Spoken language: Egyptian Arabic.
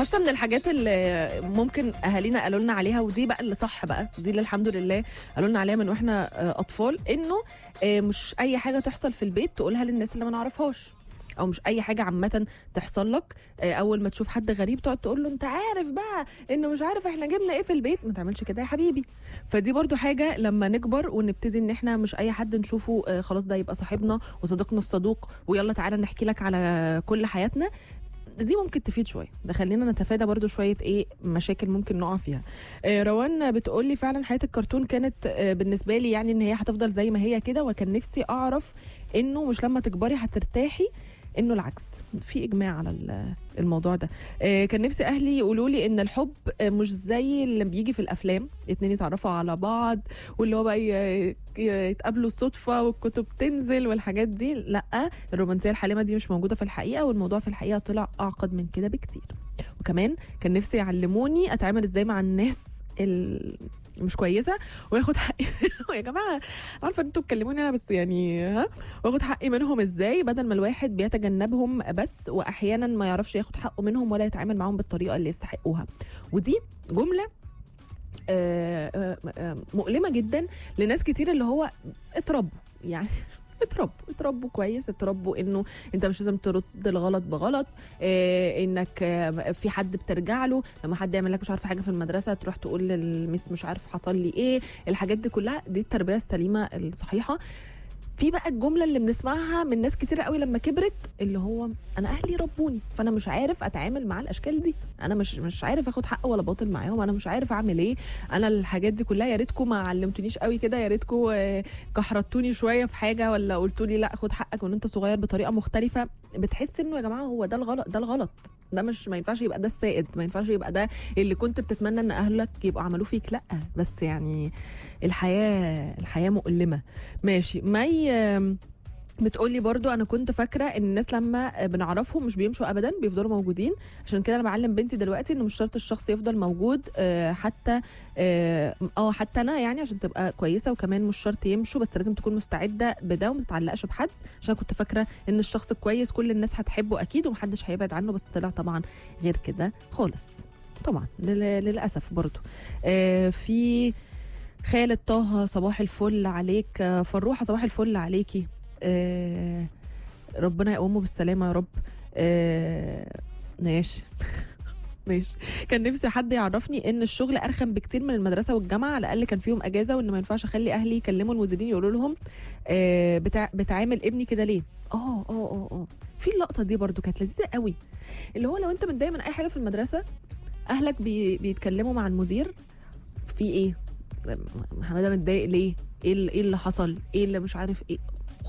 حاسه من الحاجات اللي ممكن اهالينا قالوا لنا عليها ودي بقى اللي صح بقى دي اللي الحمد لله قالوا لنا عليها من واحنا آه، اطفال انه آه، مش اي حاجه تحصل في البيت تقولها للناس اللي ما نعرفهاش او مش اي حاجه عامه تحصل لك آه، اول ما تشوف حد غريب تقعد تقول له انت عارف بقى انه مش عارف احنا جبنا ايه في البيت ما تعملش كده يا حبيبي فدي برضو حاجه لما نكبر ونبتدي ان احنا مش اي حد نشوفه آه، خلاص ده يبقى صاحبنا وصديقنا الصدوق ويلا تعالى نحكي لك على كل حياتنا دي ممكن تفيد شويه ده خلينا نتفادى برضو شويه ايه مشاكل ممكن نقع فيها آه، روان بتقول لي فعلا حياه الكرتون كانت آه، بالنسبه لي يعني ان هي هتفضل زي ما هي كده وكان نفسي اعرف انه مش لما تكبري هترتاحي انه العكس في اجماع على ال- الموضوع ده آه، كان نفسي اهلي يقولوا لي ان الحب آه، مش زي اللي بيجي في الافلام اتنين يتعرفوا على بعض واللي هو بقى ي- ي- يتقابلوا صدفه والكتب تنزل والحاجات دي لا الرومانسيه الحالمه دي مش موجوده في الحقيقه والموضوع في الحقيقه طلع اعقد من كده بكتير وكمان كان نفسي يعلموني اتعامل ازاي مع الناس ال- مش كويسه وياخد حقي يا جماعه عارفه ان انتوا بتكلموني انا بس يعني ها واخد حقي منهم ازاي بدل ما الواحد بيتجنبهم بس واحيانا ما يعرفش ياخد حقه منهم ولا يتعامل معاهم بالطريقه اللي يستحقوها ودي جمله آه، آه، آه، مؤلمه جدا لناس كتير اللي هو اتربوا يعني اتربوا اتربوا كويس اتربوا انه انت مش لازم ترد الغلط بغلط اه انك آه، في حد بترجع له لما حد يعمل لك مش عارفه حاجه في المدرسه تروح تقول للميس مش عارف حصل لي ايه الحاجات دي كلها دي التربيه السليمه الصحيحه في بقى الجمله اللي بنسمعها من ناس كتير قوي لما كبرت اللي هو انا اهلي ربوني فانا مش عارف اتعامل مع الاشكال دي انا مش مش عارف اخد حق ولا باطل معاهم انا مش عارف اعمل ايه انا الحاجات دي كلها يا ريتكم ما علمتونيش قوي كده يا ريتكم آه، كحرتوني شويه في حاجه ولا قلتوا لي لا خد حقك وان انت صغير بطريقه مختلفه بتحس انه يا جماعه هو ده الغلط ده الغلط ده مش ما ينفعش يبقى ده السائد ما ينفعش يبقى ده اللي كنت بتتمنى ان اهلك يبقوا عملوه فيك لا بس يعني الحياه الحياه مؤلمه ماشي مي آم، بتقولي برضو انا كنت فاكره ان الناس لما بنعرفهم مش بيمشوا ابدا بيفضلوا موجودين عشان كده انا بعلم بنتي دلوقتي انه مش شرط الشخص يفضل موجود آه، حتى اه آه، حتى انا يعني عشان تبقى كويسه وكمان مش شرط يمشوا بس لازم تكون مستعده بده وما تتعلقش بحد عشان كنت فاكره ان الشخص الكويس كل الناس هتحبه اكيد ومحدش هيبعد عنه بس طلع طبعا غير كده خالص طبعا لل- للاسف برضو آه، في خالد طه صباح الفل عليك آه، فروحه صباح الفل عليكي آه، ربنا يقومه بالسلامه يا رب آه، ماشي ماشي كان نفسي حد يعرفني ان الشغل ارخم بكتير من المدرسه والجامعه على الاقل كان فيهم اجازه وان ما ينفعش اخلي اهلي يكلموا المديرين يقولوا لهم آه، بتاع بتعامل ابني كده ليه اه اه اه اه في اللقطه دي برضو كانت لذيذه قوي اللي هو لو انت متضايق من اي حاجه في المدرسه اهلك بي بيتكلموا مع المدير في ايه حماده متضايق ليه ايه اللي, ايه اللي حصل ايه اللي مش عارف ايه